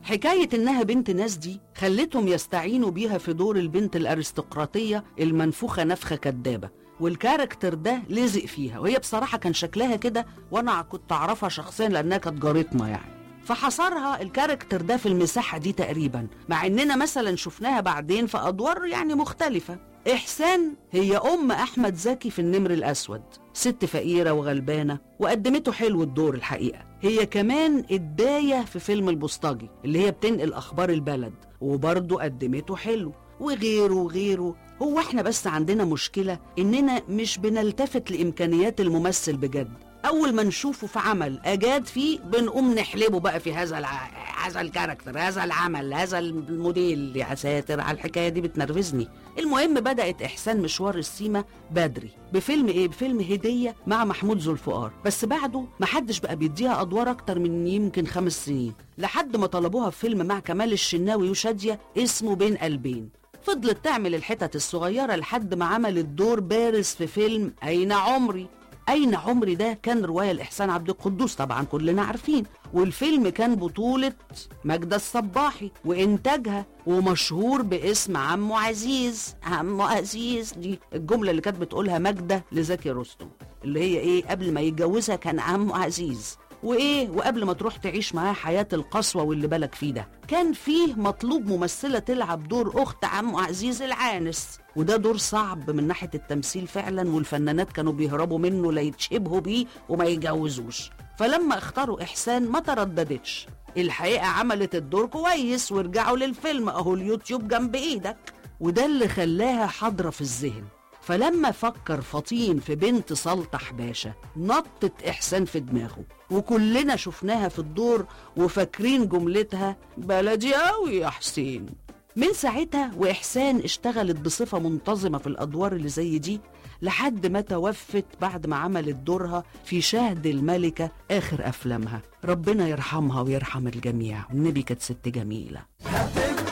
حكاية إنها بنت ناس دي خلتهم يستعينوا بيها في دور البنت الأرستقراطية المنفوخة نفخة كدابة والكاركتر ده لزق فيها وهي بصراحة كان شكلها كده وأنا كنت أعرفها شخصيا لأنها كانت جارتنا يعني فحصرها الكاركتر ده في المساحة دي تقريبا مع إننا مثلا شفناها بعدين في أدوار يعني مختلفة إحسان هي أم أحمد زكي في النمر الأسود ست فقيرة وغلبانة وقدمته حلو الدور الحقيقة هي كمان الداية في فيلم البوسطجي اللي هي بتنقل أخبار البلد وبرضه قدمته حلو وغيره وغيره هو احنا بس عندنا مشكلة إننا مش بنلتفت لإمكانيات الممثل بجد أول ما نشوفه في عمل أجاد فيه بنقوم نحلبه بقى في هذا الع... هذا الكاركتر هذا العمل هذا الموديل يا ساتر على الحكاية دي بتنرفزني المهم بدأت إحسان مشوار السيما بدري بفيلم إيه؟ بفيلم هدية مع محمود ذو الفقار بس بعده محدش بقى بيديها أدوار أكتر من يمكن خمس سنين لحد ما طلبوها في فيلم مع كمال الشناوي وشادية اسمه بين قلبين فضلت تعمل الحتت الصغيرة لحد ما عملت دور بارز في فيلم أين عمري أين عمري ده كان رواية لإحسان عبد القدوس طبعا كلنا عارفين والفيلم كان بطولة ماجدة الصباحي وإنتاجها ومشهور باسم عمو عزيز عمو عزيز دي الجملة اللي كانت بتقولها ماجدة لزكي رستم اللي هي إيه قبل ما يتجوزها كان عمو عزيز وايه وقبل ما تروح تعيش معاه حياه القسوه واللي بالك فيه ده كان فيه مطلوب ممثله تلعب دور اخت عمو عزيز العانس وده دور صعب من ناحيه التمثيل فعلا والفنانات كانوا بيهربوا منه لا يتشبهوا بيه وما يتجوزوش فلما اختاروا احسان ما ترددتش الحقيقه عملت الدور كويس ورجعوا للفيلم اهو اليوتيوب جنب ايدك وده اللي خلاها حاضره في الذهن فلما فكر فطين في بنت سلطح باشا نطت إحسان في دماغه وكلنا شفناها في الدور وفاكرين جملتها بلدي قوي يا حسين من ساعتها وإحسان اشتغلت بصفة منتظمة في الأدوار اللي زي دي لحد ما توفت بعد ما عملت دورها في شهد الملكة آخر أفلامها ربنا يرحمها ويرحم الجميع والنبي كانت ست جميلة